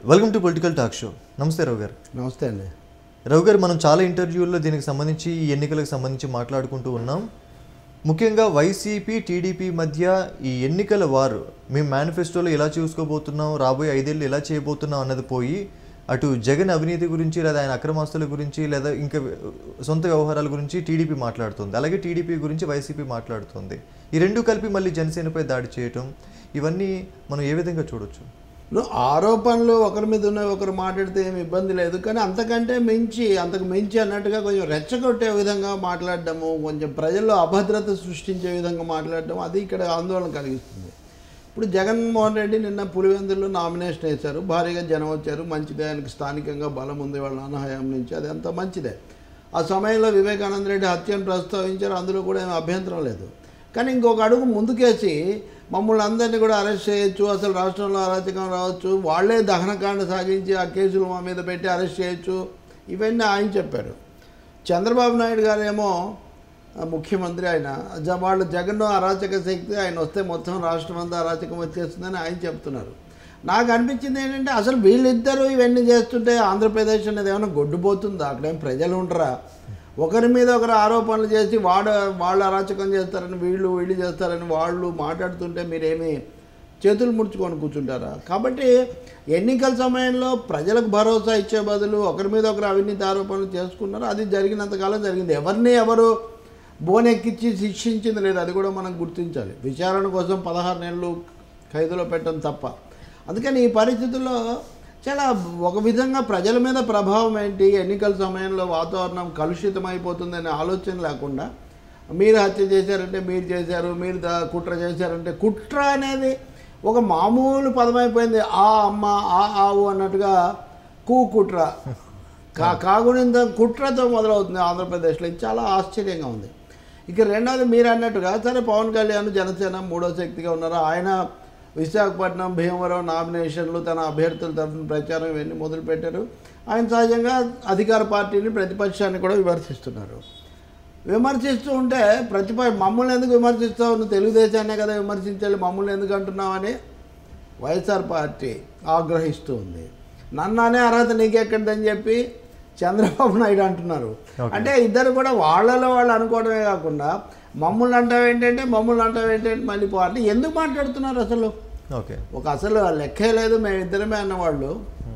Welcome to political talk show నమస్తే రావు గారు నమస్తే అండి రావు గారు మనం చాలా ఇంటర్వ్యూల్లో దీనికి సంబంధించి ఈ ఎన్నికలకు సంబంధించి మాట్లాడుకుంటూ ఉన్నాం ముఖ్యంగా వైసీపీ టీడీపీ మధ్య ఈ ఎన్నికల వారు మేము మేనిఫెస్టోలో ఎలా చూసుకోబోతున్నాం రాబోయే ఐదేళ్ళు ఎలా చేయబోతున్నాం అన్నది పోయి అటు జగన్ అవినీతి గురించి లేదా ఆయన అక్రమాస్తుల గురించి లేదా ఇంకా సొంత వ్యవహారాల గురించి టీడీపీ మాట్లాడుతుంది అలాగే టీడీపీ గురించి వైసీపీ మాట్లాడుతుంది ఈ రెండు కలిపి మళ్ళీ జనసేనపై దాడి చేయటం ఇవన్నీ మనం ఏ విధంగా చూడొచ్చు ఇప్పుడు ఆరోపణలు ఒకరి మీద ఉన్నాయి ఒకరు మాట్లాడితే ఏమి ఇబ్బంది లేదు కానీ అంతకంటే మించి అంతకు మించి అన్నట్టుగా కొంచెం రెచ్చగొట్టే విధంగా మాట్లాడడము కొంచెం ప్రజల్లో అభద్రత సృష్టించే విధంగా మాట్లాడడం అది ఇక్కడ ఆందోళన కలిగిస్తుంది ఇప్పుడు జగన్మోహన్ రెడ్డి నిన్న పులివెందుల్లో నామినేషన్ వేశారు భారీగా జనం వచ్చారు మంచిదే ఆయనకి స్థానికంగా బలం ఉంది వాళ్ళ నాన్న హయాం నుంచి అది అంత మంచిదే ఆ సమయంలో వివేకానంద రెడ్డి హత్యను ప్రస్తావించారు అందులో కూడా ఏం అభ్యంతరం లేదు కానీ ఇంకొక అడుగు ముందుకేసి మమ్మల్ని అందరినీ కూడా అరెస్ట్ చేయొచ్చు అసలు రాష్ట్రంలో అరాచకం రావచ్చు వాళ్ళే దహనకాండ సాగించి ఆ కేసులు మా మీద పెట్టి అరెస్ట్ చేయొచ్చు ఇవన్నీ ఆయన చెప్పారు చంద్రబాబు నాయుడు గారేమో ఆ, ముఖ్యమంత్రి ఆయన జ- వాళ్ళు జగన్ అరాచక శక్తి ఆయన వస్తే మొత్తం రాష్ట్రం అంతా అరాచకం వచ్చేస్తుందని ఆయన చెప్తున్నారు నాకు అనిపించింది ఏంటంటే అసలు వీళ్ళిద్దరూ ఇవన్నీ చేస్తుంటే ఆంధ్రప్రదేశ్ అనేది ఏమైనా గొడ్డుపోతుందా అక్కడేం ప్రజలు ఉంటారా ఒకరి మీద ఒకరు ఆరోపణలు చేసి వాడు వాళ్ళు అరాచకం చేస్తారని వీళ్ళు వీళ్ళు చేస్తారని వాళ్ళు మాట్లాడుతుంటే మీరేమి చేతులు ముడుచుకొని కూర్చుంటారా కాబట్టి ఎన్నికల సమయంలో ప్రజలకు భరోసా ఇచ్చే బదులు ఒకరి మీద ఒకరు అవినీతి ఆరోపణలు చేసుకున్నారు అది జరిగినంతకాలం జరిగింది ఎవరిని ఎవరు బోనెక్కించి శిక్షించింది లేదు అది కూడా మనం గుర్తించాలి విచారణ కోసం పదహారు నెలలు ఖైదులో పెట్టడం తప్ప అందుకని ఈ పరిస్థితుల్లో చాలా ఒక విధంగా ప్రజల మీద ప్రభావం ఏంటి ఎన్నికల సమయంలో వాతావరణం కలుషితం అయిపోతుందనే ఆలోచన లేకుండా మీరు హత్య చేశారంటే మీరు చేశారు మీరు దా- కుట్ర చేశారంటే కుట్ర అనేది ఒక మామూలు పదం అయిపోయింది ఆ అమ్మ ఆ ఆవు అన్నట్టుగా కూ కుట్ర కా కాగునింద కుట్రతో మొదలవుతుంది ఆంధ్రప్రదేశ్లో ఇది చాలా ఆశ్చర్యంగా ఉంది ఇక రెండవది మీరు అన్నట్టుగా సరే పవన్ కళ్యాణ్ జనసేన మూడో శక్తిగా ఉన్నారు ఆయన విశాఖపట్నం భీమవరం నామినేషన్లు తన అభ్యర్థుల తరఫున ప్రచారం ఇవన్నీ మొదలుపెట్టారు ఆయన సహజంగా అధికార పార్టీని ప్రతిపక్షాన్ని కూడా విమర్శిస్తున్నారు విమర్శిస్తూ ఉంటే ప్రతిప మమ్మల్ని ఎందుకు విమర్శిస్తావు నువ్వు తెలుగుదేశాన్నే కదా విమర్శించాలి మమ్మల్ని ఎందుకు అంటున్నావని వైఎస్ఆర్ పార్టీ ఆగ్రహిస్తూ ఉంది నన్నానే అర్హత నీకెక్కడిదని చెప్పి చంద్రబాబు నాయుడు అంటున్నారు Okay. అంటే ఇద్దరు కూడా వాళ్ళలో వాళ్ళు అనుకోవడమే కాకుండా మమ్మల్ని అంటావు ఏంటంటే మమ్మల్ని అంటావు ఏంటంటే మళ్ళీ పార్టీ ఎందుకు మాట్లాడుతున్నారు అసలు ఓకే ఒక అసలు లెక్కే లేదు మేము ఇద్దరమే అన్నవాళ్ళు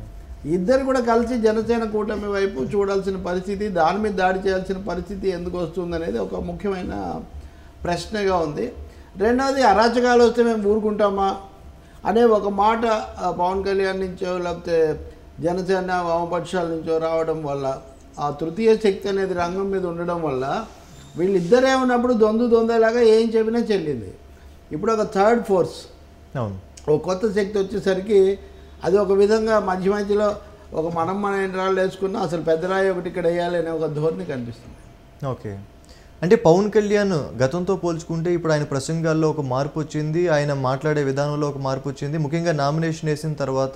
ఇద్దరు కూడా కలిసి జనసేన కూటమి వైపు చూడాల్సిన పరిస్థితి దాని మీద దాడి చేయాల్సిన పరిస్థితి ఎందుకు వస్తుంది అనేది ఒక ముఖ్యమైన ప్రశ్నగా ఉంది రెండవది అరాచకాలు వస్తే మేము ఊరుకుంటామా అనే ఒక మాట ఆ, పవన్ కళ్యాణ్ నుంచో లేకపోతే జనసేన వామపక్షాల నుంచో రావడం వల్ల ఆ తృతీయ శక్తి అనేది రంగం మీద ఉండడం వల్ల వీళ్ళిద్దరే ఉన్నప్పుడు దొందు దొందేలాగా ఏం చెప్పినా చెల్లింది ఇప్పుడు ఒక థర్డ్ ఫోర్స్ అవును ఓ కొత్త శక్తి వచ్చేసరికి అది ఒక విధంగా మధ్య మధ్యలో ఒక మనం మన ఎండ్రాళ్ళు వేసుకున్నా అసలు పెద్ద రాయి ఒకటి ఇక్కడ వేయాలి అనే ఒక ధోరణి కనిపిస్తుంది ఓకే అంటే పవన్ కళ్యాణ్ గతంతో పోల్చుకుంటే ఇప్పుడు ఆయన ప్రసంగాల్లో ఒక మార్పు వచ్చింది ఆయన మాట్లాడే విధానంలో ఒక మార్పు వచ్చింది ముఖ్యంగా నామినేషన్ వేసిన తర్వాత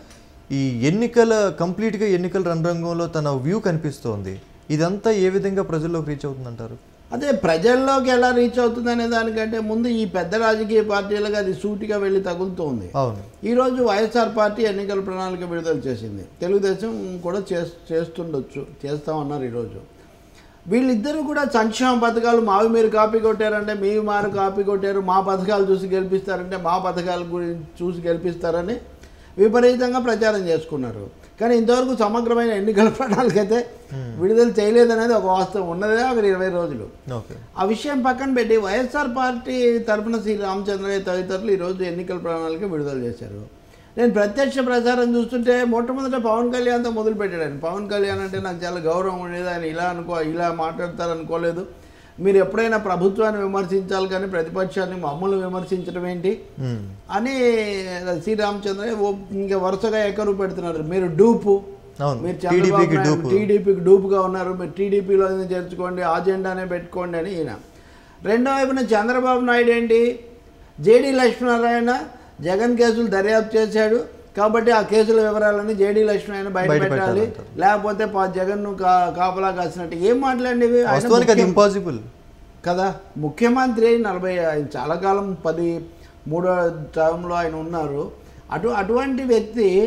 ఈ ఎన్నికల కంప్లీట్గా ఎన్నికల రణరంగంలో తన వ్యూ కనిపిస్తోంది ఇదంతా ఏ విధంగా ప్రజల్లోకి రీచ్ అవుతుందంటారు అదే ప్రజల్లోకి ఎలా రీచ్ అవుతుంది అనే దానికంటే ముందు ఈ పెద్ద రాజకీయ పార్టీలకు అది సూటిగా వెళ్ళి తగులుతోంది అవును ఈరోజు వైఎస్ఆర్ పార్టీ ఎన్నికల ప్రణాళిక విడుదల చేసింది తెలుగుదేశం కూడా చేస్ చేస్తుండొచ్చు చేస్తామన్నారు ఈరోజు వీళ్ళిద్దరూ కూడా సంక్షేమ పథకాలు మావి మీరు కాపీ కొట్టారంటే మీ మారు కాపీ కొట్టారు మా పథకాలు చూసి గెలిపిస్తారంటే మా పథకాల గురించి చూసి గెలిపిస్తారని విపరీతంగా ప్రచారం చేసుకున్నారు కానీ ఇంతవరకు సమగ్రమైన ఎన్నికల ప్రణాళిక అయితే విడుదల చేయలేదనేది ఒక వాస్తవం ఉన్నదే అక్కడ ఇరవై రోజులు ఓకే ఆ విషయం పక్కన పెట్టి వైఎస్ఆర్ పార్టీ తరఫున శ్రీ రామచంద్రయ్య తదితరులు ఈరోజు ఎన్నికల ప్రణాళిక విడుదల చేశారు నేను ప్రత్యక్ష ప్రచారం చూస్తుంటే మొట్టమొదట పవన్ కళ్యాణ్తో మొదలు పెట్టాడు ఆయన పవన్ కళ్యాణ్ అంటే నాకు చాలా గౌరవం ఉండేది ఆయన ఇలా అనుకో ఇలా మాట్లాడతారనుకోలేదు మీరు ఎప్పుడైనా ప్రభుత్వాన్ని విమర్శించాలి కానీ ప్రతిపక్షాన్ని మమ్మల్ని విమర్శించడం ఏంటి మ్మ్. అని శ్రీరామచంద్రయ్య ఓ- ఇంకా వరుసగా ఎక్కరు పెడుతున్నారు మీరు డూపు అవును మీరు టీడీపీకి డూపు టీడీపీకి డూపుగా ఉన్నారు మీరు టీడీపీలో చేర్చుకోండి అజెండానే పెట్టుకోండి అని ఈయన రెండో వైపున చంద్రబాబు నాయుడు ఏంటి జేడి లక్ష్మీనారాయణ జగన్ కేసులు దర్యాప్తు చేశాడు కాబట్టి ఆ కేసుల వివరాలన్నీ జేడీ లక్ష్మీనారాయణ బయట బయట పెట్టాలి పెట్టాలంటారు. లేకపోతే పా- జగన్ను కా కాపలా కాసినట్టు ఏం మాట్లాడినవి ఆయన వాస్తవానికి అది ముఖ్యం- ఇంపాసిబుల్ కదా ముఖ్యమంత్రి నలభై ఆయన చాలా కాలం పది మూడో టర్మ్లో ఆయన ఉన్నారు అటు అటువంటి వ్యక్తి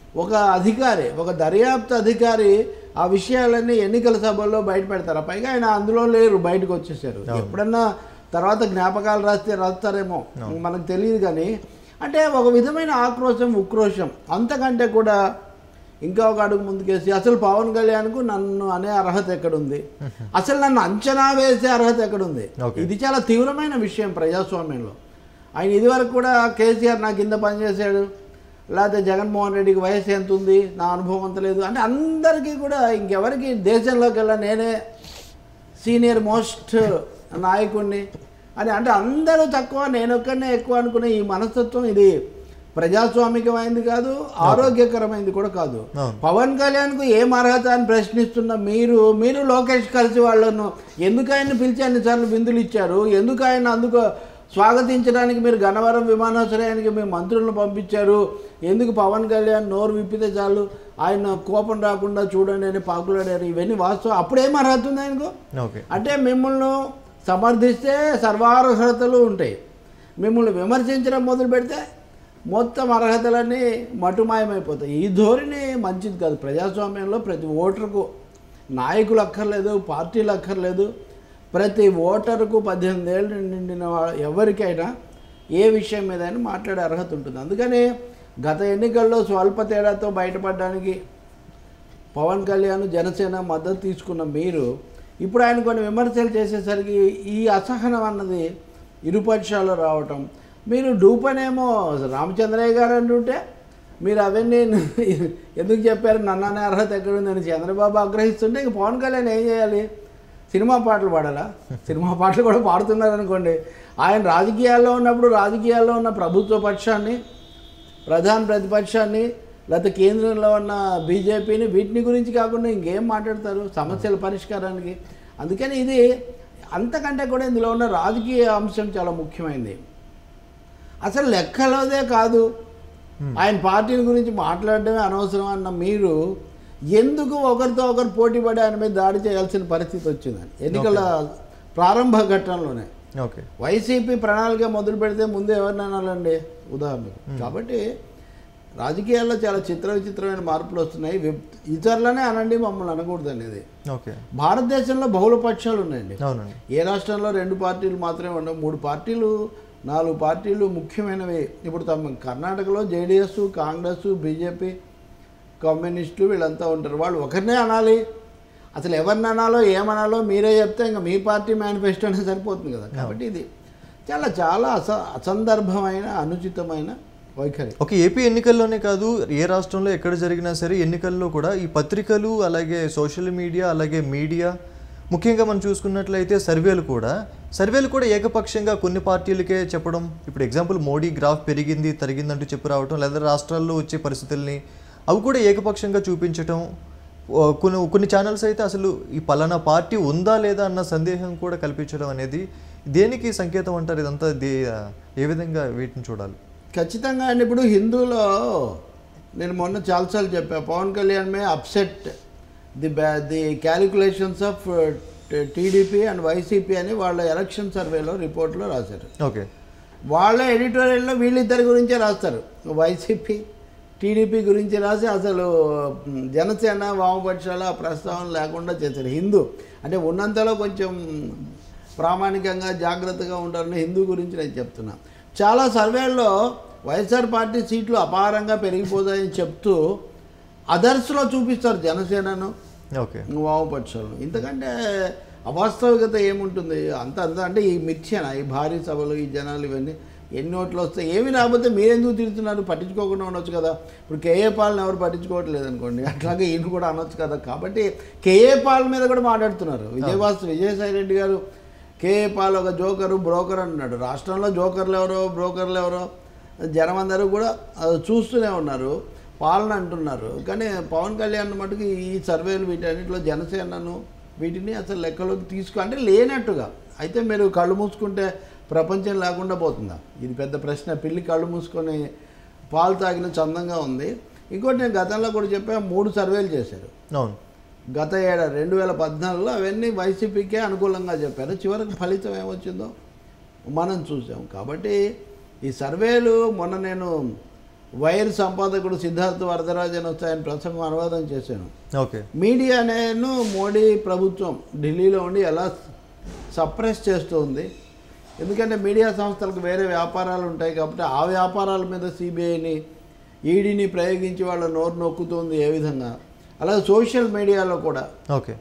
ఒక అధికారి ఒక దర్యాప్తు అధికారి ఆ విషయాలన్నీ ఎన్నికల సభల్లో బయట పెడతారు పైగా ఆయన అందులో లేరు బయటకు వచ్చేసారు ఎప్పుడన్నా తర్వాత జ్ఞాపకాలు రాస్తే రాస్తారేమో మనకు తెలియదు కానీ అంటే ఒక విధమైన ఆక్రోశం ఉక్రోషం అంతకంటే కూడా ఇంకా ఒక అడుగు ముందుకేసి అసలు పవన్ కళ్యాణ్కు నన్ను అనే అర్హత ఎక్కడుంది అసలు నన్ను అంచనా వేసే అర్హత ఎక్కడుంది Okay. ఇది చాలా తీవ్రమైన విషయం ప్రజాస్వామ్యంలో ఆయన ఇదివరకు కూడా కేసీఆర్ నా కింద పనిచేశాడు లేకపోతే జగన్మోహన్ రెడ్డికి వయసు ఎంత ఉంది నా అనుభవం అంత లేదు అంటే అందరికీ కూడా ఇంకెవరికి దేశంలోకి వెళ్ళా నేనే సీనియర్ మోస్ట్ నాయకుడిని అని అంటే అందరూ తక్కువ నేను ఒక్కడనే ఎక్కువ అనుకునే ఈ మనస్తత్వం ఇది ప్రజాస్వామికమైంది కాదు ఆరోగ్యకరమైంది కూడా కాదు అవును. పవన్ కళ్యాణ్కు ఏం అర్హత అని ప్రశ్నిస్తున్న మీరు మీరు లోకేష్ కలిసి వాళ్ళను ఎందుకు ఆయన్ని పిలిచి అన్నిసార్లు బిందులు ఇచ్చారు ఎందుకు ఆయన అందుకు స్వాగతించడానికి మీరు గన్నవరం విమానాశ్రయానికి మీ మంత్రులను పంపించారు ఎందుకు పవన్ కళ్యాణ్ నోరు విప్పితే చాలు ఆయన కోపం రాకుండా చూడండి అని పాకులాడారు ఇవన్నీ వాస్తవం అప్పుడేం అర్హత ఉంది ఆయనకు ఓకే అంటే మిమ్మల్ని సమర్థిస్తే సర్వార్హతలు ఉంటాయి మిమ్మల్ని విమర్శించడం మొదలు పెడితే మొత్తం అర్హతలన్నీ మటుమాయమైపోతాయి ఈ ధోరణి మంచిది కాదు ప్రజాస్వామ్యంలో ప్రతి ఓటరుకు నాయకులు అక్కర్లేదు పార్టీలు అక్కర్లేదు ప్రతి ఓటరుకు పద్దెనిమిది ఏళ్ళు నిండిన వా- ఎవరికైనా ఏ విషయం మీదైనా మాట్లాడే అర్హత ఉంటుంది అందుకని గత ఎన్నికల్లో స్వల్ప తేడాతో బయటపడడానికి పవన్ కళ్యాణ్ జనసేన మద్దతు తీసుకున్న మీరు ఇప్పుడు ఆయన కొన్ని విమర్శలు చేసేసరికి ఈ అసహనం అన్నది ఇరుపక్షాలు రావటం మీరు డూపనేమో రామచంద్రయ్య గారు అంటుంటే మీరు అవన్నీ ఎందుకు చెప్పారు నన్ననే అర్హత ఎక్కడుందని చంద్రబాబు ఆగ్రహిస్తుంటే ఇంక పవన్ కళ్యాణ్ ఏం చేయాలి సినిమా పాటలు పాడాలా సినిమా పాటలు కూడా పాడుతున్నారు అనుకోండి ఆయన రాజకీయాల్లో ఉన్నప్పుడు రాజకీయాల్లో ఉన్న ప్రభుత్వ పక్షాన్ని ప్రధాన ప్రతిపక్షాన్ని లేకపోతే కేంద్రంలో ఉన్న బీజేపీని వీటిని గురించి కాకుండా ఇంకేం మాట్లాడతారు సమస్యల పరిష్కారానికి అందుకని ఇది అంతకంటే కూడా ఇందులో ఉన్న రాజకీయ అంశం చాలా ముఖ్యమైనది అసలు లెక్కలోదే కాదు ఆయన పార్టీని గురించి మాట్లాడడమే అనవసరం అన్న మీరు ఎందుకు ఒకరితో ఒకరు పోటీ పడి ఆయన మీద దాడి చేయాల్సిన పరిస్థితి వచ్చిందని ఎన్నికల ప్రారంభ ఘట్టంలోనే ఓకే వైసీపీ ప్రణాళిక మొదలు పెడితే ముందు ఎవరిని అనాలండి ఉదాహరణకు కాబట్టి రాజకీయాల్లో చాలా చిత్ర విచిత్రమైన మార్పులు వస్తున్నాయి వి- ఇతరులనే అనండి మమ్మల్ని అనకూడదు అనేది ఓకే భారతదేశంలో బహుళ పక్షాలు ఉన్నాయండి అవునండి ఏ రాష్ట్రంలో రెండు పార్టీలు మాత్రమే ఉండవు మూడు పార్టీలు నాలుగు పార్టీలు ముఖ్యమైనవి ఇప్పుడు తమ కర్ణాటకలో జేడిఎస్ కాంగ్రెస్ బీజేపీ కమ్యూనిస్టులు వీళ్ళంతా ఉంటారు వాళ్ళు ఒకరినే అనాలి అసలు ఎవరిని అనాలో ఏమనాలో మీరే చెప్తే ఇంకా మీ పార్టీ మేనిఫెస్టోనే సరిపోతుంది కదా కాబట్టి ఇది చాలా చాలా అస అసందర్భమైన అనుచితమైన వైఖరి ఒక ఏపీ ఎన్నికల్లోనే కాదు ఏ రాష్ట్రంలో ఎక్కడ జరిగినా సరే ఎన్నికల్లో కూడా ఈ పత్రికలు అలాగే సోషల్ మీడియా అలాగే మీడియా ముఖ్యంగా మనం చూసుకున్నట్లయితే సర్వేలు కూడా సర్వేలు కూడా ఏకపక్షంగా కొన్ని పార్టీలకే చెప్పడం ఇప్పుడు ఎగ్జాంపుల్ మోడీ గ్రాఫ్ పెరిగింది తరిగిందంటూ చెప్పు రావటం లేదా రాష్ట్రాల్లో వచ్చే పరిస్థితుల్ని అవి కూడా ఏకపక్షంగా చూపించటం ఓ, కొన్ని కొన్ని ఛానల్స్ అయితే అసలు ఈ పలానా పార్టీ ఉందా లేదా అన్న సందేహం కూడా కల్పించడం అనేది దేనికి సంకేతం అంటారు ఇదంతా దే ఏ విధంగా వీటిని చూడాలి ఖచ్చితంగా అండి ఇప్పుడు హిందూలో నేను మొన్న చాలాసార్లు చెప్పా Pawan Kalyan may upset the బ్యా the calculations of TDP and YCP అని వాళ్ళ ఎలక్షన్ సర్వేలో రిపోర్ట్లో రాశారు ఓకే వాళ్ళ ఎడిటోరియల్లో వీళ్ళిద్దరి గురించే రాస్తారు వైసీపీ టీడీపీ గురించి రాసి అసలు మ్, జనసేన వామపక్షాల ఆ ప్రస్తావన లేకుండా చేశారు హిందూ అంటే ఉన్నంతలో కొంచెం ప్రామాణికంగా జాగ్రత్తగా ఉండాలని హిందూ గురించి నేను చెప్తున్నా చాలా సర్వేల్లో వైఎస్ఆర్ పార్టీ సీట్లు అపారంగా పెరిగిపోతాయని చెప్తూ అదర్స్లో చూపిస్తారు జనసేనను ఓకే వామపక్షాలను ఇంతకంటే అవాస్తవికత ఏముంటుంది అంత అంత అంటే ఈ మిథ్యన ఈ భారీ సభలు ఈ జనాలు ఇవన్నీ ఎన్ని ఓట్లు వస్తాయి ఏమి రాకపోతే మీరెందుకు తిడుతున్నారు పట్టించుకోకుండా ఉండొచ్చు కదా ఇప్పుడు కేఏ పాల్ని ఎవరు పట్టించుకోవట్లేదు అనుకోండి అట్లాగే ఈయన కూడా అనొచ్చు కదా కాబట్టి కేఏ పాల్ మీద కూడా మాట్లాడుతున్నారు విజయవాస్ విజయసాయి రెడ్డి గారు కేఏ పాల్ ఒక జోకరు బ్రోకర్ అంటున్నాడు రాష్ట్రంలో జోకర్లు ఎవరో బ్రోకర్లు ఎవరో జనం అందరూ కూడా అది చూస్తూనే ఉన్నారు పాలన అంటున్నారు కానీ పవన్ కళ్యాణ్ మటుకు ఈ సర్వేలు వీటన్నిటిలో జనసేనను వీటిని అసలు లెక్కలోకి తీసుకో అంటే లేనట్టుగా అయితే మీరు కళ్ళు మూసుకుంటే ప్రపంచం లేకుండా పోతుందా ఇది పెద్ద ప్రశ్న పిల్లి కళ్ళు మూసుకొని పాలు తాగిన చందంగా ఉంది ఇంకోటి నేను గతంలో కూడా చెప్పా మూడు సర్వేలు చేశారు అవును గత ఏడాది రెండు వేల పద్నాలుగులో అవన్నీ వైసీపీకే అనుకూలంగా చెప్పారు చివరికి ఫలితం ఏమొచ్చిందో మనం చూసాం కాబట్టి ఈ సర్వేలు మొన్న నేను వైర్ సంపాదకుడు సిద్ధార్థ వరదరాజన్ వస్తే ఆయన ప్రసంగం అనువాదం చేశాను ఓకే మీడియా నేను మోడీ ప్రభుత్వం ఢిల్లీలో ఉండి ఎలా సప్రెస్ చేస్తుంది ఎందుకంటే మీడియా సంస్థలకు వేరే వ్యాపారాలు ఉంటాయి కాబట్టి ఆ వ్యాపారాల మీద సిబిఐని ఈడీని ప్రయోగించి వాళ్ళ నోరు నొక్కుతుంది ఏ విధంగా అలాగే సోషల్ మీడియాలో కూడా ఓకే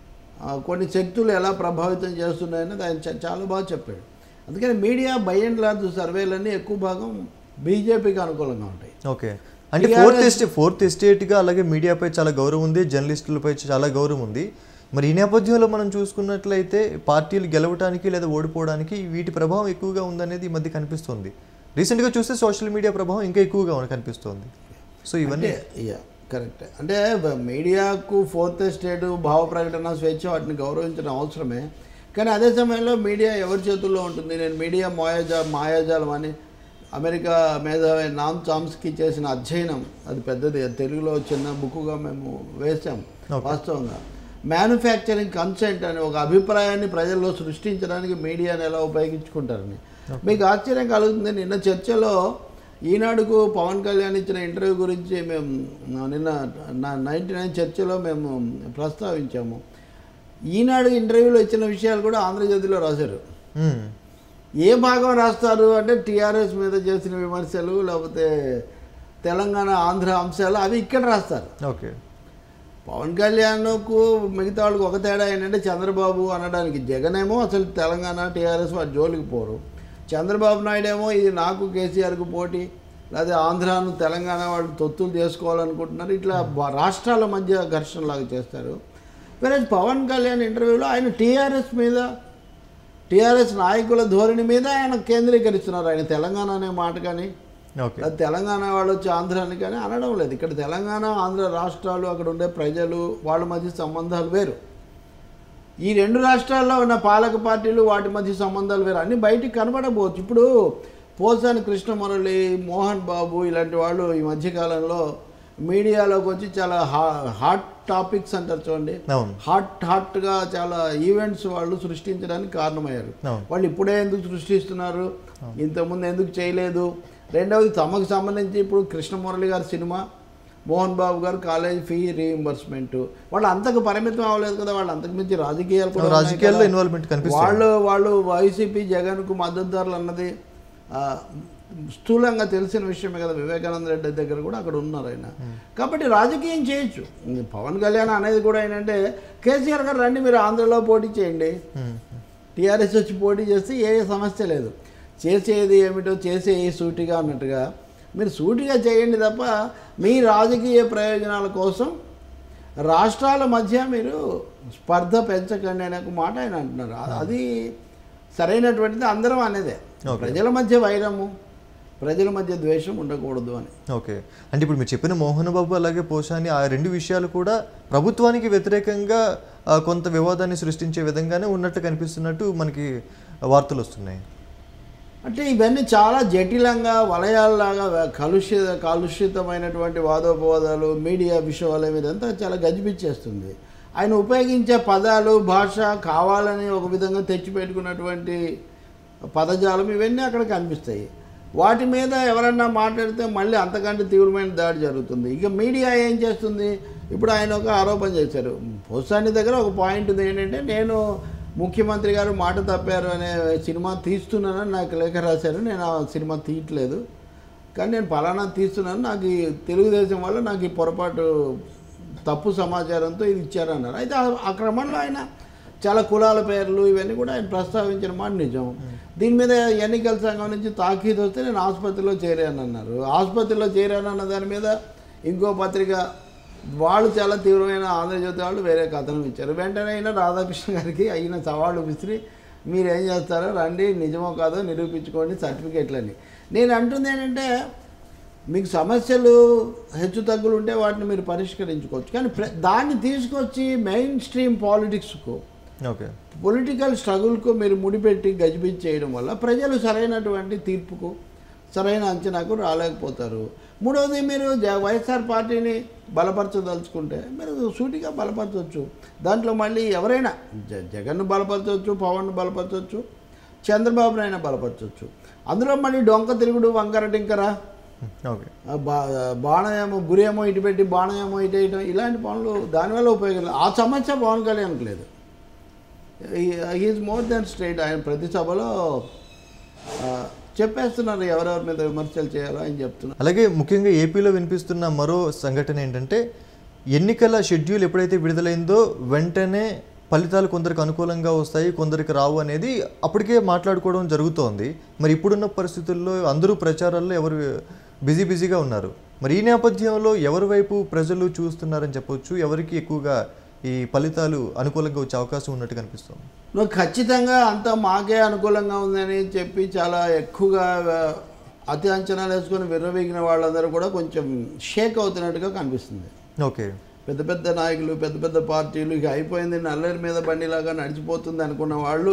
ఆ, కొన్ని శక్తులు ఎలా ప్రభావితం చేస్తున్నాయని ఆయన చ- చాలా బాగా చెప్పాడు అందుకని మీడియా బై అండ్ లార్జ్ సర్వేలన్నీ ఎక్కువ భాగం బీజేపీకి అనుకూలంగా ఉంటాయి ఓకే అంటే TRS ఫోర్త్ ఎస్టేట్ ఫోర్త్ ఎస్టేట్గా అలాగే మీడియాపై చాలా గౌరవం ఉంది జర్నలిస్టులపై చాలా గౌరవం ఉంది మరి ఈ నేపథ్యంలో మనం చూసుకున్నట్లయితే పార్టీలు గెలవడానికి లేదా ఓడిపోవడానికి వీటి ప్రభావం ఎక్కువగా ఉందనేది ఈ మధ్య కనిపిస్తుంది రీసెంట్గా చూస్తే సోషల్ మీడియా ప్రభావం ఇంకా ఎక్కువగా ఉంది- కనిపిస్తుంది సో ఇవన్నీ యా కరెక్ట్ అంటే బ- మీడియాకు ఫోర్త్ ఎస్టేట్ భావ ప్రకటన స్వేచ్ఛ వాటిని గౌరవించడం అవసరమే కానీ అదే సమయంలో మీడియా ఎవరి చేతుల్లో ఉంటుంది నేను మీడియా మాయాజా మాయాజాలం అని అమెరికా మేధావి నామ్ చామ్స్కి చేసిన అధ్యయనం అది పెద్దది అది తెలుగులో చిన్న బుక్గా మేము వేసాం Okay. వాస్తవంగా మ్యానుఫ్యాక్చరింగ్ కన్సెంట్ అనే ఒక అభిప్రాయాన్ని ప్రజల్లో సృష్టించడానికి మీడియాని ఎలా ఉపయోగించుకుంటారని మీకు ఆశ్చర్యం కలుగుతుంది నిన్న చర్చలో ఈనాడుకు పవన్ కళ్యాణ్ ఇచ్చిన ఇంటర్వ్యూ గురించి మేము నిన్న నైంటీ నైన్ చర్చలో మేము ప్రస్తావించాము ఈనాడు ఇంటర్వ్యూలో ఇచ్చిన విషయాలు కూడా ఆంధ్రజ్యోతిలో రాశారు మ్మ్. ఏ భాగం రాస్తారు అంటే టీఆర్ఎస్ మీద చేసిన విమర్శలు లేకపోతే తెలంగాణ ఆంధ్ర అంశాలు అవి ఇక్కడ రాస్తారు ఓకే పవన్ కళ్యాణ్కు మిగతా వాళ్ళకి ఒక తేడా ఏంటంటే చంద్రబాబు అనడానికి జగన్ ఏమో అసలు తెలంగాణ టీఆర్ఎస్ వాటి జోలికి పోరు చంద్రబాబు నాయుడు ఏమో ఇది నాకు కేసీఆర్కు పోటీ లేదా ఆంధ్రాను తెలంగాణ వాళ్ళు తొత్తులు చేసుకోవాలనుకుంటున్నారు ఇట్లా బ- రాష్ట్రాల మధ్య ఘర్షణలాగా చేస్తారు వేరే పవన్ కళ్యాణ్ ఇంటర్వ్యూలో ఆయన టీఆర్ఎస్ మీద టీఆర్ఎస్ నాయకుల ధోరణి మీద ఆయన కేంద్రీకరిస్తున్నారు ఆయన తెలంగాణ అనే మాట కానీ ఓకే అది తెలంగాణ వాళ్ళు వచ్చి ఆంధ్రాని కానీ అనడం లేదు ఇక్కడ తెలంగాణ ఆంధ్ర రాష్ట్రాలు అక్కడ ఉండే ప్రజలు వాళ్ళ మధ్య సంబంధాలు వేరు ఈ రెండు రాష్ట్రాల్లో ఉన్న పాలక పార్టీలు వాటి మధ్య సంబంధాలు వేరు అన్నీ బయటికి కనబడకపోవచ్చు ఇప్పుడు పోసాని కృష్ణమురళి మోహన్ బాబు ఇలాంటి వాళ్ళు ఈ మధ్యకాలంలో మీడియాలోకి వచ్చి చాలా హా హాట్ టాపిక్స్ అంటారు చూడండి అవును హాట్ హాట్గా చాలా ఈవెంట్స్ వాళ్ళు సృష్టించడానికి కారణమయ్యారు అవును వాళ్ళు ఇప్పుడే ఎందుకు సృష్టిస్తున్నారు ఇంతకుముందు ఎందుకు చేయలేదు రెండవది తమకు సంబంధించి ఇప్పుడు కృష్ణమురళి గారి సినిమా మోహన్ బాబు గారు కాలేజ్ ఫీ రీఎంబర్స్మెంట్ వాళ్ళు అంతకు పరిమితం అవ్వలేదు కదా వాళ్ళు అంతకు మించి రాజకీయాలు కూడా ఉన్నాయి రాజకీయాల్లో కదా. ఇన్వాల్వ్మెంట్ కనిపిస్తుంది వాళ్ళు వాళ్ళు వైసీపీ జగన్కు మద్దతుదారులు అన్నది ఆ, స్థూలంగా తెలిసిన విషయమే కదా వివేకానంద రెడ్డి దగ్గర కూడా అక్కడ ఉన్నారు ఆయన కాబట్టి రాజకీయం చేయొచ్చు పవన్ కళ్యాణ్ అనేది కూడా ఏంటంటే కేసీఆర్ గారు రండి మీరు ఆంధ్రలో పోటీ చేయండి మ్మ్. టీఆర్ఎస్ వచ్చి పోటీ చేస్తే ఏ సమస్య లేదు చేసేది ఏమిటో చేసే సూటిగా అన్నట్టుగా మీరు సూటిగా చేయండి తప్ప మీ రాజకీయ ప్రయోజనాల కోసం రాష్ట్రాల మధ్య మీరు స్పర్ధ పెంచకండి అనే ఒక మాట ఆయన అంటున్నారు అ- అది సరైనటువంటిది అందరం అనేదే Okay. ప్రజల మధ్య వైరము ప్రజల మధ్య ద్వేషం ఉండకూడదు అని ఓకే అంటే ఇప్పుడు మీరు చెప్పిన మోహన్ బాబు అలాగే పోషాని ఆ రెండు విషయాలు కూడా ప్రభుత్వానికి వ్యతిరేకంగా ఆ, కొంత వివాదాన్ని సృష్టించే విధంగానే ఉన్నట్టు కనిపిస్తున్నట్టు మనకి వార్తలు వస్తున్నాయి అంటే ఇవన్నీ చాలా జటిలంగా వలయాల్లాగా వ- కలుషిత కాలుష్యితమైనటువంటి వాదోపవాదాలు మీడియా విషయాల ఇదంతా చాలా గజిబిచ్చేస్తుంది ఆయన ఉపయోగించే పదాలు భాష కావాలని ఒక విధంగా తెచ్చిపెట్టుకున్నటువంటి పదజాలం ఇవన్నీ అక్కడ కనిపిస్తాయి వాటి మీద ఎవరన్నా మాట్లాడితే మళ్ళీ అంతకంటే తీవ్రమైన దాడి జరుగుతుంది ఇక మీడియా ఏం చేస్తుంది ఇప్పుడు ఆయన ఒక ఆరోపణ చేశారు పోసాని దగ్గర ఒక పాయింట్ ఉంది ఏంటంటే నేను ముఖ్యమంత్రి గారు మాట తప్పారు అనే సినిమా తీస్తున్నానని నాకు లేఖ రాశారు నేను ఆ సినిమా తీయట్లేదు కానీ నేను పలానా తీస్తున్నాను నాకు ఈ తెలుగుదేశం వల్ల నాకు ఈ పొరపాటు తప్పు సమాచారంతో ఇది ఇచ్చారన్నారు అయితే ఆ- ఆ క్రమంలో ఆయన చాలా కులాల పేర్లు ఇవన్నీ కూడా ఆయన ప్రస్తావించిన మాట నిజం దీని మీద ఎన్నికల సంఘం నుంచి తాకీదు వస్తే నేను ఆసుపత్రిలో చేరాను అన్నారు ఆసుపత్రిలో చేరానన్న దాని మీద ఇంకో పత్రిక వాళ్ళు చాలా తీవ్రమైన ఆంధ్రజ్యోతి వాళ్ళు వేరే కథనం ఇచ్చారు వెంటనే అయినా రాధాకృష్ణ గారికి అయిన సవాళ్ళు విసిరి మీరు ఏం చేస్తారో రండి నిజమో కాదో నిరూపించుకోండి సర్టిఫికేట్లని నేను అంటుంది ఏంటంటే మీకు సమస్యలు హెచ్చు తగ్గులు ఉంటే వాటిని మీరు పరిష్కరించుకోవచ్చు కానీ ప్ర- దాన్ని తీసుకొచ్చి మెయిన్ స్ట్రీమ్ పాలిటిక్స్కు ఓకే పొలిటికల్ స్ట్రగుల్కు మీరు ముడిపెట్టి గజిబిజి చేయడం వల్ల ప్రజలు సరైనటువంటి తీర్పుకు సరైన అంచనాకు రాలేకపోతారు మూడవది మీరు జ వైఎస్ఆర్ పార్టీని బలపరచదలుచుకుంటే మీరు సూటిగా బలపరచవచ్చు దాంట్లో మళ్ళీ ఎవరైనా జ జగన్ను బలపరచవచ్చు పవన్ను బలపరచవచ్చు చంద్రబాబునైనా బలపరచవచ్చు అందులో మళ్ళీ డొంక తిరుగుడు వంకర టింకర ఓకే ఆ బా బాణం ఏమో గురి ఏమో ఇటు పెట్టి బాణం ఏమో ఇటు వేయటం ఇలాంటి పనులు దానివల్ల ఉపయోగం లేదు ఆ సమస్య పవన్ కళ్యాణ్కి లేదు ఈజ్ మోర్ దెన్ స్ట్రైట్ ఆయన ప్రతి సభలో ఆ, చెప్పేస్తున్నారు ఎవరెవరి మీద విమర్శలు చేయాలో ఆయన చెప్తున్నారు అలాగే ముఖ్యంగా ఏపీలో వినిపిస్తున్న మరో సంఘటన ఏంటంటే ఎన్నికల షెడ్యూల్ ఎప్పుడైతే విడుదలైందో వెంటనే ఫలితాలు కొందరికి అనుకూలంగా వస్తాయి కొందరికి రావు అనేది అప్పటికే మాట్లాడుకోవడం జరుగుతోంది మరి ఇప్పుడున్న పరిస్థితుల్లో అందరూ ప్రచారాల్లో ఎవరు బిజీ బిజీగా ఉన్నారు మరి ఈ నేపథ్యంలో ఎవరి వైపు ప్రజలు చూస్తున్నారని చెప్పొచ్చు ఎవరికి ఎక్కువగా ఈ ఫలితాలు అనుకూలంగా వచ్చే అవకాశం ఉన్నట్టు కనిపిస్తుంది నువ్వు ఖచ్చితంగా అంతా మాకే అనుకూలంగా ఉందని చెప్పి చాలా ఎక్కువగా ఆ, అతి అంచనాలు వేసుకొని విర్రవీగిన వాళ్ళందరూ కూడా కొంచెం షేక్ అవుతున్నట్టుగా కనిపిస్తుంది ఓకే పెద్ద పెద్ద నాయకులు పెద్ద పెద్ద పార్టీలు ఇక అయిపోయింది నల్లేరు మీద బండిలాగా నడిచిపోతుంది అనుకున్న వాళ్ళు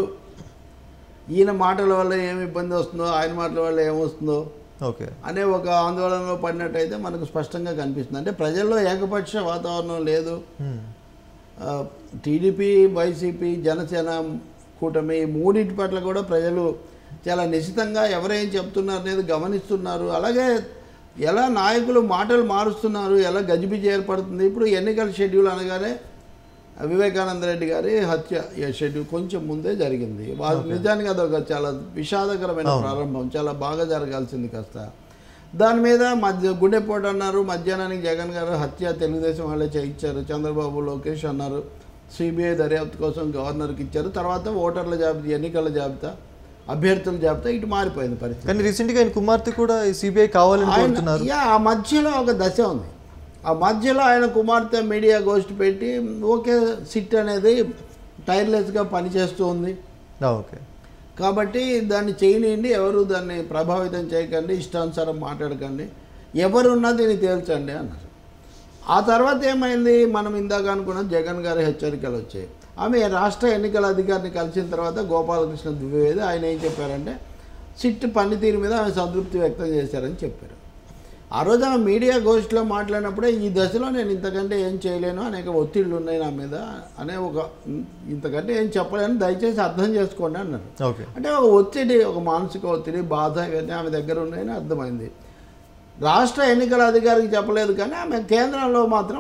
ఈయన మాటల వల్ల ఏమి ఇబ్బంది వస్తుందో ఆయన మాటల వల్ల ఏమొస్తుందో ఓకే అనే ఒక ఆందోళనలో పడినట్టయితే మనకు స్పష్టంగా కనిపిస్తుంది అంటే ప్రజల్లో ఏకపక్ష వాతావరణం లేదు హ్మ్. ఆ, టీడీపీ వైసీపీ జనసేన కూటమి ఈ మూడింటి పట్ల కూడా ప్రజలు చాలా నిశితంగా ఎవరేం చెప్తున్నారు అనేది గమనిస్తున్నారు అలాగే ఎలా నాయకులు మాటలు మారుస్తున్నారు ఎలా గజిబిజి ఏర్పడుతుంది ఇప్పుడు ఎన్నికల షెడ్యూల్ అనగానే వివేకానంద రెడ్డి గారి హత్య ఈ షెడ్యూల్ కొంచెం ముందే జరిగింది వా- నిజానికి అదొక చాలా విషాదకరమైన ప్రారంభం చాలా బాగా జరగాల్సింది కాస్త దాని మీద మధ్య గుండెపోటు అన్నారు మధ్యాహ్నానికి జగన్ గారు హత్య తెలుగుదేశం వాళ్ళే చేయించారు చంద్రబాబు లోకేష్ అన్నారు సిబిఐ దర్యాప్తు కోసం గవర్నర్కి ఇచ్చారు తర్వాత ఓటర్ల జాబితా ఎన్నికల జాబితా అభ్యర్థుల జాబితా ఇటు మారిపోయింది పరిస్థితి కానీ రీసెంట్గా ఆయన కుమార్తె కూడా సిబిఐ కావాలని ఆయన కోరుతున్నారు యా, ఆ మధ్యలో ఒక దశ ఉంది ఆ మధ్యలో ఆయన కుమార్తె మీడియా గోష్ఠి పెట్టి ఓకే సిట్ అనేది టైర్లెస్గా పనిచేస్తూ ఉంది ఆ, ఓకే కాబట్టి దాన్ని చేయనియండి ఎవరు దాన్ని ప్రభావితం చేయకండి ఇష్టానుసారం మాట్లాడకండి ఎవరున్నా దీన్ని తేల్చండి అన్నారు ఆ తర్వాత ఏమైంది మనం ఇందాక అనుకున్న జగన్ గారి హెచ్చరికలు వచ్చాయి ఆమె రాష్ట్ర ఎన్నికల అధికారిని కలిసిన తర్వాత గోపాలకృష్ణ ద్వివేది ఆయన ఏం చెప్పారంటే సిట్ పనితీరు మీద ఆమె సంతృప్తి వ్యక్తం చేశారని చెప్పారు ఆ రోజు ఆమె మీడియా గోష్ఠిలో మాట్లాడినప్పుడే ఈ దశలో నేను ఇంతకంటే ఏం చేయలేను అనేక ఒత్తిళ్ళు ఉన్నాయి నా మీద అనే ఒక ఇంతకంటే ఏం చెప్పలేను దయచేసి అర్థం చేసుకోండి అన్నారు ఓకే అంటే ఒక ఒత్తిడి ఒక మానసిక ఒత్తిడి బాధ ఇవన్నీ ఆమె దగ్గర ఉన్నాయని అర్థమైంది రాష్ట్ర ఎన్నికల అధికారికి చెప్పలేదు కానీ ఆమె కేంద్రంలో మాత్రం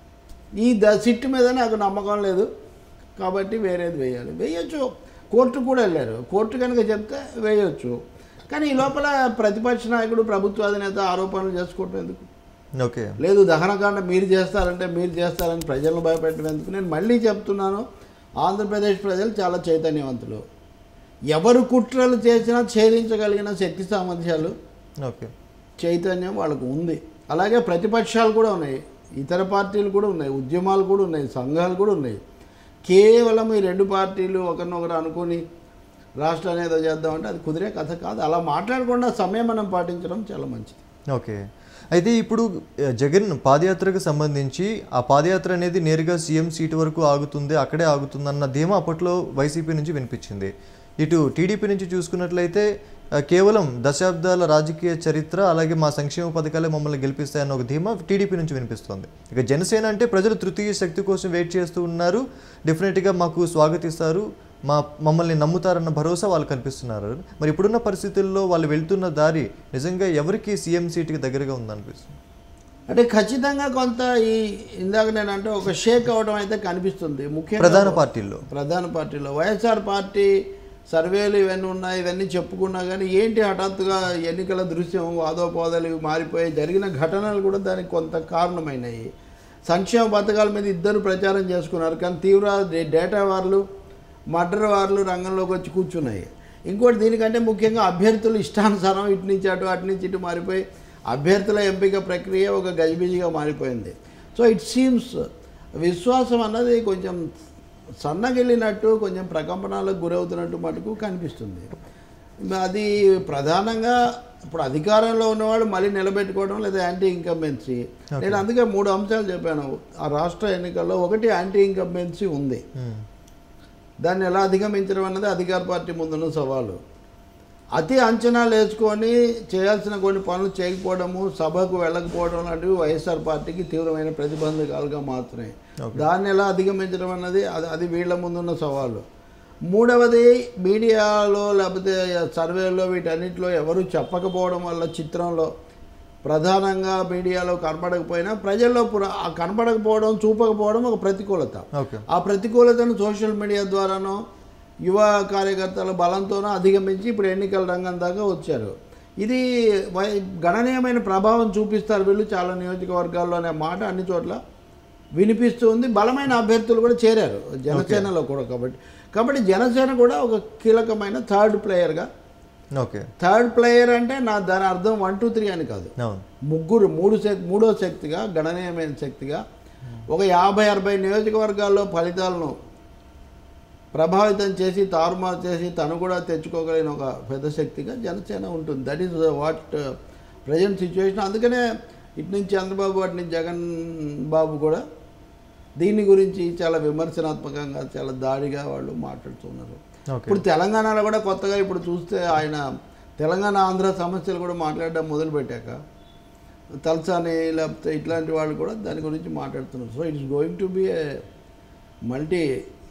ఈ ద సిట్టు మీద నాకు నమ్మకం లేదు కాబట్టి వేరేది వేయాలి వేయొచ్చు కోర్టు కూడా వెళ్ళారు కోర్టు కనుక చెప్తే వేయొచ్చు కానీ ఈ లోపల ప్రతిపక్ష నాయకుడు ప్రభుత్వ అధినేత ఆరోపణలు చేసుకోవటం ఎందుకు ఓకే లేదు దహనకాండ మీరు చేస్తారంటే మీరు చేస్తారని ప్రజలను భయపెట్టడం ఎందుకు నేను మళ్ళీ చెప్తున్నాను ఆంధ్రప్రదేశ్ ప్రజలు చాలా చైతన్యవంతులు ఎవరు కుట్రలు చేసినా ఛేదించగలిగిన శక్తి సామర్థ్యాలు ఓకే చైతన్యం వాళ్ళకు ఉంది అలాగే ప్రతిపక్షాలు కూడా ఉన్నాయి ఇతర పార్టీలు కూడా ఉన్నాయి ఉద్యమాలు కూడా ఉన్నాయి సంఘాలు కూడా ఉన్నాయి కేవలం ఈ రెండు పార్టీలు ఒకరినొకరు అనుకుని రాష్ట్రాన్ని ఏదో చేద్దామంటే అది కుదిరే కథ కాదు అలా మాట్లాడకుండా సంయమనం పాటించడం చాలా మంచిది ఓకే అయితే ఇప్పుడు ఆ, జగన్ పాదయాత్రకు సంబంధించి ఆ పాదయాత్ర అనేది నేరుగా సీఎం సీటు వరకు ఆగుతుంది అక్కడే ఆగుతుంది అన్న ధీమా అప్పట్లో వైసీపీ నుంచి వినిపించింది ఇటు టీడీపీ నుంచి చూసుకున్నట్లయితే ఆ, కేవలం దశాబ్దాల రాజకీయ చరిత్ర అలాగే మా సంక్షేమ పథకాలే మమ్మల్ని గెలిపిస్తాయన్న ఒక ధీమా టీడీపీ నుంచి వినిపిస్తుంది ఇక జనసేన అంటే ప్రజలు తృతీయ శక్తి కోసం వెయిట్ చేస్తూ ఉన్నారు డెఫినెట్గా మాకు స్వాగతిస్తారు మా మమ్మల్ని నమ్ముతారన్న భరోసా వాళ్ళు కనిపిస్తున్నారు మరి ఇప్పుడున్న పరిస్థితుల్లో వాళ్ళు వెళ్తున్న దారి నిజంగా ఎవరికి సీఎం సీట్కి దగ్గరగా ఉందనిపిస్తుంది అంటే ఖచ్చితంగా కొంత ఈ ఇందాక నేను అంటే ఒక షేక్ అవడం అయితే కనిపిస్తుంది ముఖ్యంగా ప్రధాన పార్టీల్లో ప్రధాన పార్టీలో వైఎస్ఆర్ పార్టీ సర్వేలు ఇవన్నీ ఉన్నాయి ఇవన్నీ చెప్పుకున్నా కానీ ఏంటి హఠాత్తుగా ఎన్నికల దృశ్యం వాదోపోదాలు ఇవి మారిపోయి జరిగిన ఘటనలు కూడా దానికి కొంత కారణమైనాయి సంక్షేమ పథకాల మీద ఇద్దరు ప్రచారం చేసుకున్నారు కానీ తీవ్ర డే- డేటా వార్లు మర్డర్ వార్లు రంగంలోకి వచ్చి కూర్చున్నాయి ఇంకోటి దీనికంటే ముఖ్యంగా అభ్యర్థులు ఇష్టానుసారం ఇటు నుంచి అటు అటు నుంచి ఇటు మారిపోయి అభ్యర్థుల ఎంపిక ప్రక్రియ ఒక గజిబిజిగా మారిపోయింది సో ఇట్ సీమ్స్ విశ్వాసం అన్నది కొంచెం సన్నగిల్లినట్టు కొంచెం ప్రకంపనాలకు గురవుతున్నట్టు మటుకు కనిపిస్తుంది అది ప్రధానంగా ఇప్పుడు అధికారంలో ఉన్నవాడు మళ్ళీ నిలబెట్టుకోవడం లేదా యాంటీ ఇన్కంబెన్సీ నేను అందుకే మూడు అంశాలు చెప్పాను ఆ రాష్ట్ర ఎన్నికల్లో ఒకటి యాంటీ ఇన్కంబెన్సీ ఉంది మ్మ్. దాన్ని ఎలా అధిగమించడం అన్నది అధికార పార్టీ ముందున్న సవాలు అతి అంచనాలు వేసుకొని చేయాల్సిన కొన్ని పనులు చేయకపోవడము సభకు వెళ్ళకపోవడం లాంటివి వైఎస్ఆర్ పార్టీకి తీవ్రమైన ప్రతిబంధకాలుగా మారుతున్నాయి దాన్ని ఎలా అధిగమించడం అన్నది అది అది వీళ్ళ ముందున్న సవాలు మూడవది మీడియాలో లేకపోతే సర్వేలో వీటన్నిటిలో ఎవరు చెప్పకపోవడం వల్ల చిత్రంలో ప్రధానంగా మీడియాలో కనపడకపోయినా ప్రజల్లో పుర- ఆ కనపడకపోవడం చూపకపోవడం ఒక ప్రతికూలత ఓకే ఆ ప్రతికూలతను సోషల్ మీడియా ద్వారానో యువ కార్యకర్తల బలంతోనో అధిగమించి ఇప్పుడు ఎన్నికల రంగం దాకా వచ్చారు ఇది వై- గణనీయమైన ప్రభావం చూపిస్తారు వీళ్ళు చాలా నియోజకవర్గాల్లో అనే మాట అన్ని చోట్ల వినిపిస్తూ ఉంది బలమైన అభ్యర్థులు కూడా చేరారు జనసేనలో కూడా కాబట్టి కాబట్టి జనసేన కూడా ఒక కీలకమైన థర్డ్ ప్లేయర్గా ఓకే థర్డ్ ప్లేయర్ అంటే నా దాని అర్థం వన్ టూ త్రీ అని కాదు అవును ముగ్గురు మూడు శక్ మూడో శక్తిగా గణనీయమైన శక్తిగా ఒక యాభై అరవై నియోజకవర్గాల్లో ఫలితాలను ప్రభావితం చేసి తారుమారు చేసి తను కూడా తెచ్చుకోగలిగిన ఒక పెద్ద శక్తిగా జనసేన ఉంటుంది that is what present situation అందుకనే ఇటు నుంచి చంద్రబాబు అటు నుంచి జగన్ బాబు కూడా దీని గురించి చాలా విమర్శనాత్మకంగా చాలా దాడిగా వాళ్ళు మాట్లాడుతున్నారు ఓకే ఇప్పుడు తెలంగాణలో కూడా కొత్తగా ఇప్పుడు చూస్తే ఆయన తెలంగాణ ఆంధ్ర సమస్యలు కూడా మాట్లాడడం మొదలుపెట్టాక తలసాని లేకపోతే ఇట్లాంటి వాళ్ళు కూడా దాని గురించి మాట్లాడుతున్నారు so it's going to be a multi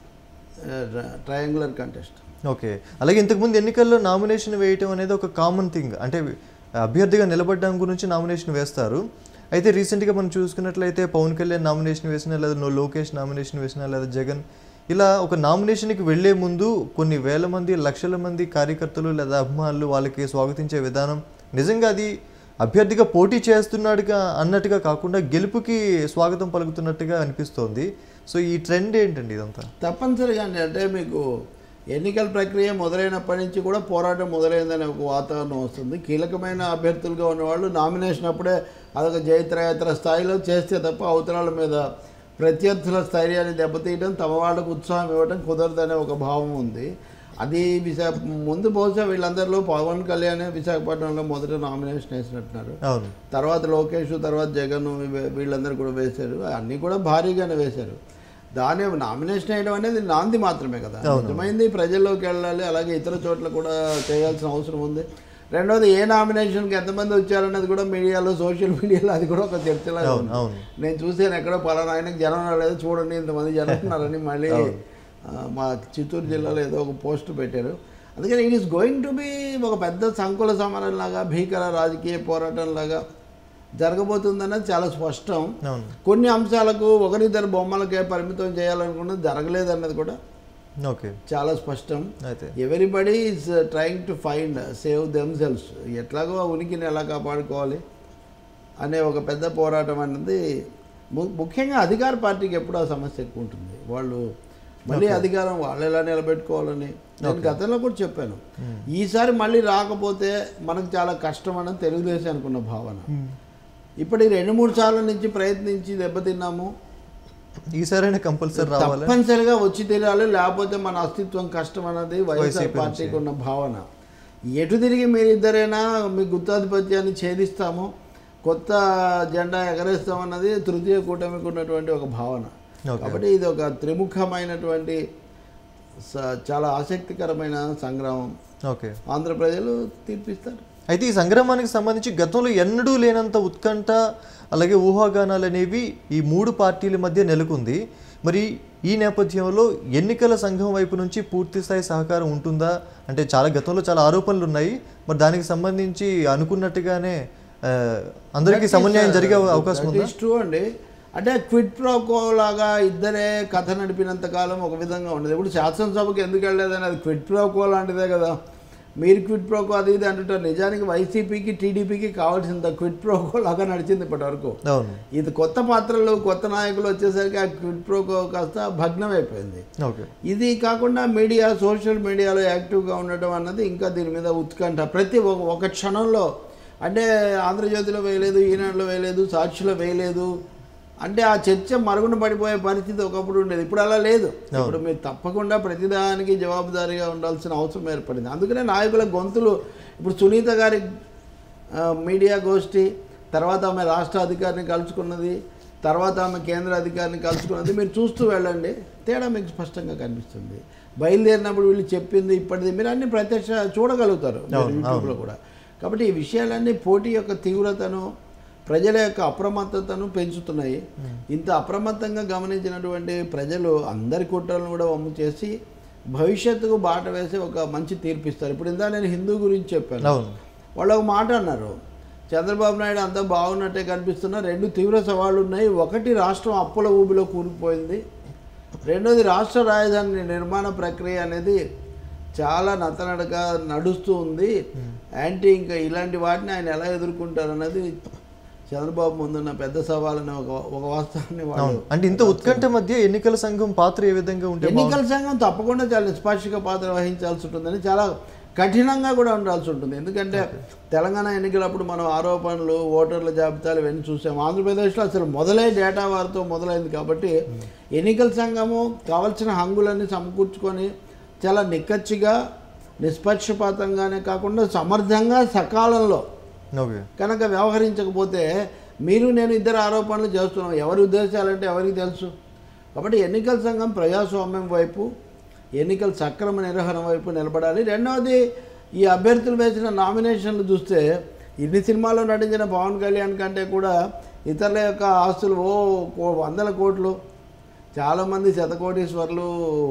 triangular contest okay అలాగే ఇంతకుముందు ఎన్నికల్లో నామినేషన్ వేయటం అనేది ఒక కామన్ థింగ్ అంటే అభ్యర్థిగా నిలబడడం గురించి నామినేషన్ వేస్తారు అయితే రీసెంట్గా మనం చూసుకున్నట్లయితే పవన్ కళ్యాణ్ నామినేషన్ వేసినా లేదా నో లోకేష్ నామినేషన్ వేసినా లేదా జగన్ ఇలా ఒక నామినేషన్కి వెళ్లే ముందు కొన్ని వేల మంది లక్షల మంది కార్యకర్తలు లేదా అభిమానులు వాళ్ళకి స్వాగతించే విధానం నిజంగా అది అభ్యర్థిగా పోటీ చేస్తున్నాడుగా అన్నట్టుగా కాకుండా గెలుపుకి స్వాగతం పలుకుతున్నట్టుగా అనిపిస్తోంది సో ఈ ట్రెండ్ ఏంటండి ఇదంతా తప్పనిసరిగా అండి అంటే మీకు ఎన్నికల ప్రక్రియ మొదలైనప్పటి నుంచి కూడా పోరాటం మొదలైందనే ఒక వాతావరణం వస్తుంది కీలకమైన అభ్యర్థులుగా ఉన్నవాళ్ళు నామినేషన్ అప్పుడే అదొక జయత్రయాత్ర స్థాయిలో చేస్తే తప్ప అవతరాల మీద ప్రత్యర్థుల స్థైర్యాన్ని దెబ్బతీయడం తమ వాళ్ళకు ఉత్సాహం ఇవ్వడం కుదరదనే ఒక భావం ఉంది అది విశాఖ ముందు బహుశా వీళ్ళందరిలో పవన్ కళ్యాణ్ విశాఖపట్నంలో మొదట నామినేషన్ వేసినట్టున్నారు అవును తర్వాత లోకేష్ తర్వాత జగన్ వీ- వీళ్ళందరూ కూడా వేశారు అన్నీ కూడా భారీగానే వేశారు దాని నామినేషన్ వేయడం అనేది నాంది మాత్రమే కదా నిజమైంది ప్రజల్లోకి వెళ్ళాలి అలాగే ఇతర చోట్ల కూడా చేయాల్సిన అవసరం ఉంది రెండోది ఏ నామినేషన్కి ఎంతమంది వచ్చారన్నది కూడా మీడియాలో సోషల్ మీడియాలో అది కూడా ఒక చర్చలాగా అవును ఉంది అవును నేను చూసాను ఎక్కడో పలానా ఆయనకి జనం రాలేదు చూడండి ఇంతమంది జనం ఉన్నారని మళ్ళీ ఆ, మా చిత్తూరు జిల్లాలో ఏదో ఒక పోస్ట్ పెట్టారు అందుకని it is going to be ఒక పెద్ద సంకుల సమరం లాగా భీకర రాజకీయ పోరాటం లాగా జరగబోతుందన్నది చాలా స్పష్టం అవును కొన్ని అంశాలకు ఒకరిద్దరు బొమ్మలకే పరిమితం చేయాలనుకున్నది జరగలేదన్నది కూడా ఓకే చాలా స్పష్టం అయితే everybody is trying to find save them cells ఎట్లాగో ఆ ఉనికిని ఎలా కాపాడుకోవాలి అనే ఒక పెద్ద పోరాటం అన్నది ము- ముఖ్యంగా అధికార పార్టీకి ఎప్పుడు ఆ సమస్య ఎక్కువ ఉంటుంది వాళ్ళు మళ్ళీ అధికారం వాళ్ళు ఎలా నిలబెట్టుకోవాలని నేను గతంలో కూడా చెప్పాను ఈసారి మళ్ళీ రాకపోతే మనకు చాలా కష్టం అని తెలుగుదేశం అనుకున్న భావన ఇప్పుడు ఈ రెండు మూడు సార్ల నుంచి ప్రయత్నించి దెబ్బతిన్నాము ఈసారైనా కంపల్సరీ రావాలి తప్పనిసరిగా వచ్చి తీరాలి లేకపోతే మన అస్తిత్వం కష్టం అన్నది వైఎస్ఆర్ వైసీపీ పార్టీకి ఉన్న భావన ఎటు తిరిగి మీరిద్దరైనా మీ గుత్తాధిపత్యాన్ని ఛేదిస్తాము కొత్త జెండా ఎగరేస్తామన్నది తృతీయ కూటమికి ఉన్నటువంటి ఒక భావన ఓకే కాబట్టి ఇది ఒక త్రిముఖమైనటువంటి స- చాలా ఆసక్తికరమైన సంగ్రామం ఓకే ఆంధ్ర ప్రజలు తీర్పిస్తారు అయితే ఈ సంగ్రామానికి సంబంధించి గతంలో ఎన్నడూ లేనంత ఉత్కంఠ అలాగే ఊహాగానాలు అనేవి ఈ మూడు పార్టీల మధ్య నెలకొంది మరి ఈ నేపథ్యంలో ఎన్నికల సంఘం వైపు నుంచి పూర్తి స్థాయి సహకారం ఉంటుందా అంటే చాలా గతంలో చాలా ఆరోపణలు ఉన్నాయి మరి దానికి సంబంధించి అనుకున్నట్టుగానే ఆ, అందరికీ సమన్యాయం జరిగే అవకాశం ఉందా ఇస్ ట్రూ అండి అంటే క్విట్ ప్రోకో లాగా ఇద్దరే కథ నడిపినంత కాలం ఒక విధంగా ఉండదు ఇప్పుడు శాసనసభకి ఎందుకు వెళ్ళలేదని అది క్విట్ ప్రోకో లాంటిదే కదా మీరు క్విట్ ప్రోకో అది ఇది అంటుంటారు నిజానికి వైసీపీకి టీడీపీకి కావాల్సినంత క్విట్ ప్రోకో లాగా నడిచింది ఇప్పటి వరకు అవును ఇది కొత్త పాత్రలు కొత్త నాయకులు వచ్చేసరికి ఆ క్విట్ ప్రోకో కాస్త భగ్నం అయిపోయింది ఓకే ఇది కాకుండా మీడియా సోషల్ మీడియాలో యాక్టివ్గా ఉండటం అన్నది ఇంకా దీని మీద ఉత్కంఠ ప్రతి ఒక- ఒక క్షణంలో అంటే ఆంధ్రజ్యోతిలో వేయలేదు ఈనాడులో వేయలేదు సాక్షిలో వేయలేదు అంటే ఆ చర్చ మరుగున పడిపోయే పరిస్థితి ఒకప్పుడు ఉండేది ఇప్పుడు అలా లేదు ఇప్పుడు మీరు తప్పకుండా ప్రతిదానికి జవాబుదారీగా ఉండాల్సిన అవసరం ఏర్పడింది అందుకనే నాయకుల గొంతులు ఇప్పుడు సునీత గారి ఆ, మీడియా గోష్ఠి తర్వాత ఆమె రాష్ట్ర అధికారిని కలుసుకున్నది తర్వాత ఆమె కేంద్ర అధికారిని కలుసుకున్నది మీరు చూస్తూ వెళ్ళండి తేడా మీకు స్పష్టంగా కనిపిస్తుంది బయలుదేరినప్పుడు వీళ్ళు చెప్పింది ఇప్పటిది మీరు అన్ని ప్రత్యక్ష చూడగలుగుతారు మీరు అవును, యూట్యూబ్లో కూడా కాబట్టి ఈ విషయాలన్నీ పోటీ యొక్క తీవ్రతను ప్రజల యొక్క అప్రమత్తతను పెంచుతున్నాయి ఇంత అప్రమత్తంగా గమనించినటువంటి ప్రజలు అందరి కుట్రలను కూడా వమ్ము చేసి భవిష్యత్తుకు బాట వేసి ఒక మంచి తీర్పిస్తారు ఇప్పుడు ఇందా నేను హిందూ గురించి చెప్పాను అవును వాళ్ళు ఒక మాట అన్నారు చంద్రబాబు నాయుడు అంతా బాగున్నట్టే కనిపిస్తున్నా రెండు తీవ్ర సవాళ్ళు ఉన్నాయి ఒకటి రాష్ట్రం అప్పుల ఊబిలో కూరుకుపోయింది రెండోది రాష్ట్ర రాజధాని నిర్మాణ ప్రక్రియ అనేది చాలా నత్తనడక నడుస్తూ ఉంది యాంటీ ఇంకా ఇలాంటి వాటిని ఆయన ఎలా ఎదుర్కొంటారు అన్నది చంద్రబాబు ముందున్న పెద్ద సవాలని ఒక ఒక వాస్తవాన్ని వాళ్ళు అవును అంటే ఇంత ఉత్కంఠ మధ్య ఎన్నికల సంఘం పాత్ర ఏ విధంగా ఉంటే ఎన్నికల సంఘం తప్పకుండా చాలా నిష్పాక్షిక పాత్ర వహించాల్సి ఉంటుందని చాలా కఠినంగా కూడా ఉండాల్సి ఉంటుంది ఎందుకంటే తెలంగాణ ఎన్నికలప్పుడు మనం ఆరోపణలు ఓటర్ల జాబితాలు ఇవన్నీ చూసాం ఆంధ్రప్రదేశ్లో అసలు మొదలై డేటా వారితో మొదలైంది కాబట్టి ఎన్నికల సంఘము కావలసిన హంగులన్నీ సమకూర్చుకొని చాలా నిక్కచ్చిగా నిష్పక్షపాతంగానే కాకుండా సమర్థంగా సకాలంలో ఓకే కనుక వ్యవహరించకపోతే మీరు నేను ఇద్దరు ఆరోపణలు చేస్తున్నాం ఎవరి ఉద్దేశాలంటే ఎవరికి తెలుసు కాబట్టి ఎన్నికల సంఘం ప్రజాస్వామ్యం వైపు ఎన్నికల సక్రమ నిర్వహణ వైపు నిలబడాలి రెండవది ఈ అభ్యర్థులు వేసిన నామినేషన్లు చూస్తే ఇన్ని సినిమాల్లో నటించిన పవన్ కళ్యాణ్ కంటే కూడా ఇతరుల యొక్క ఆస్తులు ఓ కో- వందల కోట్లు చాలామంది శతకోటీశ్వర్లు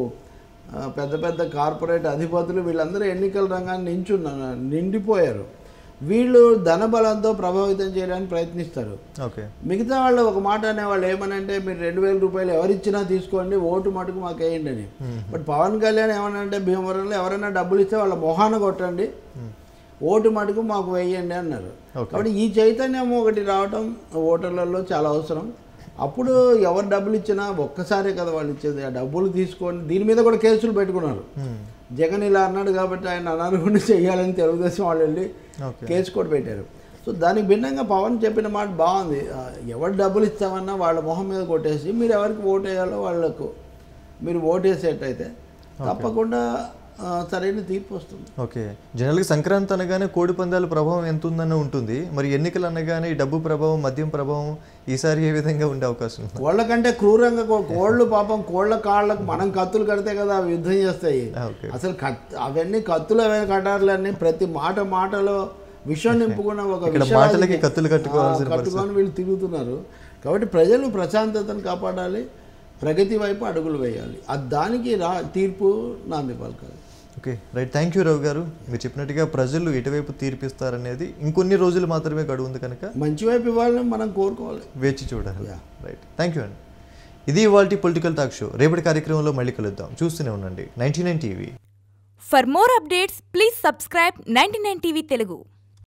ఆ, పెద్ద పెద్ద కార్పొరేట్ అధిపతులు వీళ్ళందరూ ఎన్నికల రంగాన్ని నించున్న నిండిపోయారు వీళ్ళు ధనబలంతో ప్రభావితం చేయడానికి ప్రయత్నిస్తారు ఓకే మిగతా వాళ్ళు ఒక మాట అనేవాళ్ళు ఏమనంటే మీరు రెండు వేల రూపాయలు ఎవరిచ్చినా తీసుకోండి ఓటు మటుకు మాకు వేయండి అని బట్ పవన్ కళ్యాణ్ ఏమనంటే భీమవరంలో ఎవరైనా డబ్బులు ఇస్తే వాళ్ళ మొహాన కొట్టండి ఓటు మటుకు మాకు వేయండి అన్నారు Okay. కాబట్టి ఈ చైతన్యం ఒకటి రావటం ఓటర్లలో చాలా అవసరం అప్పుడు ఎవరు డబ్బులు ఇచ్చినా ఒక్కసారే కదా వాళ్ళు ఇచ్చేది ఆ డబ్బులు తీసుకొని దీని మీద కూడా కేసులు పెట్టుకున్నారు జగన్ ఇలా అన్నాడు కాబట్టి ఆయన అనర్హుడిని చేయాలని తెలుగుదేశం వాళ్ళు వెళ్ళి ఓకే కేసు కూడా పెట్టారు సో దానికి భిన్నంగా పవన్ చెప్పిన మాట బాగుంది ఆ, ఎవరు డబ్బులు ఇస్తామన్నా వాళ్ళ మొహం మీద కొట్టేసి మీరు ఎవరికి ఓటు వేయాలో వాళ్ళకు మీరు ఓటు వేసేటైతే తప్పకుండా ఆ, సరైన తీర్పు వస్తుంది ఓకే జనరల్గా సంక్రాంతి అనగానే కోడి పందాల ప్రభావం ఎంత ఉందని ఉంటుంది మరి ఎన్నికలు అనగానే ఈ డబ్బు ప్రభావం మద్యం ప్రభావం ఈసారి ఏ విధంగా ఉండే అవకాశం ఉంది కోళ్ళ క్రూరంగా కో- కోళ్ళు పాపం కోళ్ళ కాళ్ళకు మనం కత్తులు కడితే కదా అవి యుద్ధం చేస్తాయి ఆ, ఓకే అసలు కత్ అవన్నీ కత్తులు అవన్నీ కట్టారులన్నీ ప్రతి మాట మాటలో విషం నింపుకున్న ఒక ఇక్కడ విష మాటలకి రాజకీయ- కత్తులు కట్టుకోవాల్సిన ఆ, కట్టుకొని వీళ్ళు తిరుగుతున్నారు కాబట్టి ప్రజలు ప్రశాంతతను కాపాడాలి ప్రగతి వైపు అడుగులు వేయాలి అది దానికి రా తీర్పు నాంది పలకాలి okay right thank you Ravi గారు మీరు చెప్పినట్టుగా ప్రజలు ఎటువైపు తీర్పిస్తారనేది ఇంకొన్ని రోజులు మాత్రమే గడువు ఉంది కనుక మంచి వైపు ఇవ్వాలని మనం కోరుకోవాలి వేచి చూడాలి రైట్ థ్యాంక్ యూ అండి ఇది ఇవాళ పొలిటికల్ టాక్ షో రేపటి కార్యక్రమంలో మళ్ళీ కలుద్దాం చూస్తూనే ఉండండి ninety nine TV For more updates, please subscribe 99 TV Telugu.